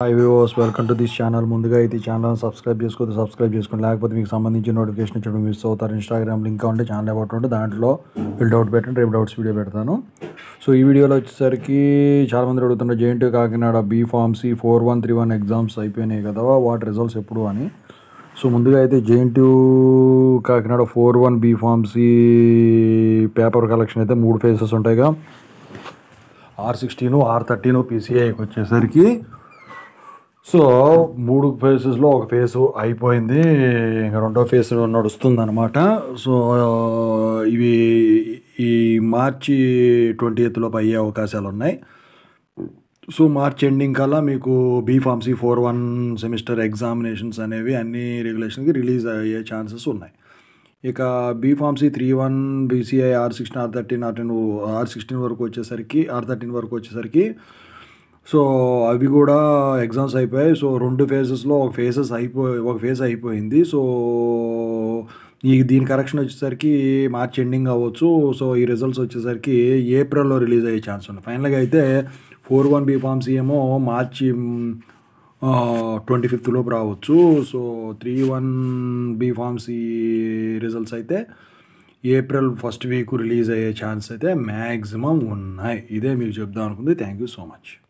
hi viewers welcome to this channel ముందుగా అయితే ఈ ఛానల్ సబ్స్క్రైబ్ చేసుకోవద్దు సబ్స్క్రైబ్ చేసుకోండి లేకపోతే మీకు సంబంధించిన నోటిఫికేషన్ వచ్చి మిస్ అవుతారు ఇన్స్టాగ్రామ్ లింక్ ఉంటే ఛానల్ అబౌట్ ఉంటే దాంట్లో వీళ్ళు డౌట్ పెట్టండి రేపు డౌట్స్ వీడియో పెడతాను సో ఈ వీడియోలో వచ్చేసరికి చాలామంది అడుగుతున్నారు JNT Kakinada B pharmacy four one three one exams అయిపోయినాయి కదా వాటి రిజల్ట్స్ ఎప్పుడు అని సో ముందుగా అయితే JNT Kakinada four one B pharmacy paper collection అయితే మూడు ఫేసెస్ ఉంటాయిగా ఆర్ సిక్స్టీను ఆర్ థర్టీను పీసీఐకి వచ్చేసరికి సో మూడు ఫేసెస్లో ఒక ఫేస్ అయిపోయింది ఇంకా రెండో ఫేస్ నడుస్తుంది అనమాట సో ఇవి ఈ మార్చి ట్వంటీ ఎయిత్లోపు అయ్యే అవకాశాలు ఉన్నాయి సో మార్చ్ ఎండింగ్ కల్లా మీకు B pharmacy four one semester examinations అనేవి అన్ని రెగ్యులేషన్కి రిలీజ్ అయ్యే ఛాన్సెస్ ఉన్నాయి ఇక B pharmacy three one BCI R sixteen R thirteen R ten R sixteen వరకు వచ్చేసరికి ఆర్ థర్టీన్ వరకు వచ్చేసరికి సో అవి కూడా ఎగ్జామ్స్ అయిపోయాయి సో రెండు ఫేజెస్లో ఒక ఫేజెస్ అయిపోయి ఒక ఫేజ్ అయిపోయింది సో ఈ దీని కరెక్షన్ వచ్చేసరికి మార్చ్ ఎండింగ్ అవ్వచ్చు సో ఈ రిజల్ట్స్ వచ్చేసరికి ఏప్రిల్లో రిలీజ్ అయ్యే ఛాన్స్ ఉంది ఫైనల్గా అయితే ఫోర్ వన్ బీ ఫార్మసీ ఏమో మార్చి ట్వంటీ ఫిఫ్త్ లోపు రావచ్చు so three one B pharmacy results అయితే ఏప్రిల్ ఫస్ట్ వీక్ రిలీజ్ అయ్యే ఛాన్స్ అయితే మ్యాక్సిమం ఉన్నాయి ఇదే మీకు చెప్దాం అనుకుంది థ్యాంక్ యూ సో మచ్